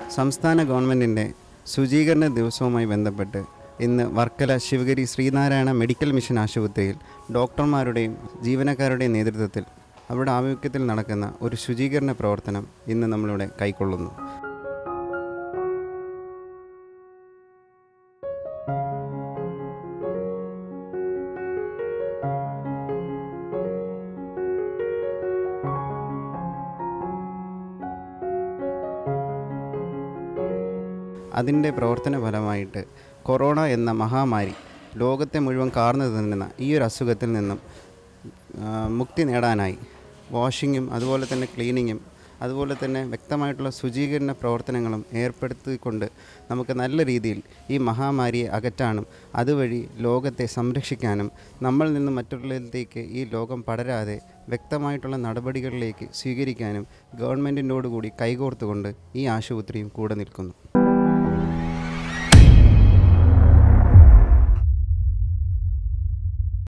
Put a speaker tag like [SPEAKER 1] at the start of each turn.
[SPEAKER 1] സംസ്ഥാന ഗവൺമെൻറ്റിൻ്റെ ശുചീകരണ ദിവസവുമായി ബന്ധപ്പെട്ട് ഇന്ന് വർക്കല ശിവഗിരി ശ്രീനാരായണ മെഡിക്കൽ മിഷൻ ആശുപത്രിയിൽ ഡോക്ടർമാരുടെയും ജീവനക്കാരുടെയും നേതൃത്വത്തിൽ അവരുടെ ആഭിമുഖ്യത്തിൽ നടക്കുന്ന ഒരു ശുചീകരണ പ്രവർത്തനം ഇന്ന് നമ്മളിവിടെ കൈക്കൊള്ളുന്നു അതിൻ്റെ പ്രവർത്തന ഫലമായിട്ട് കൊറോണ എന്ന മഹാമാരി ലോകത്തെ മുഴുവൻ കാർന്നു തിന്നുന്ന ഈ ഒരു അസുഖത്തിൽ നിന്നും ആ, മുക്തി നേടാനായി വാഷിങ്ങും അതുപോലെ തന്നെ ക്ലീനിങ്ങും അതുപോലെ തന്നെ വ്യക്തമായിട്ടുള്ള ശുചീകരണ പ്രവർത്തനങ്ങളും ഏർപ്പെടുത്തിക്കൊണ്ട് നമുക്ക് നല്ല രീതിയിൽ ഈ മഹാമാരിയെ അകറ്റാനും അതുവഴി ലോകത്തെ സംരക്ഷിക്കാനും നമ്മളിൽ നിന്ന് മറ്റുള്ളവരിലേക്ക് ഈ ലോകം പടരാതെ വ്യക്തമായിട്ടുള്ള നടപടികളിലേക്ക് സ്വീകരിക്കാനും ഗവൺമെൻറ്റിനോടുകൂടി കൈകോർത്തുകൊണ്ട് ഈ ആശുപത്രിയും കൂടെ നിൽക്കുന്നു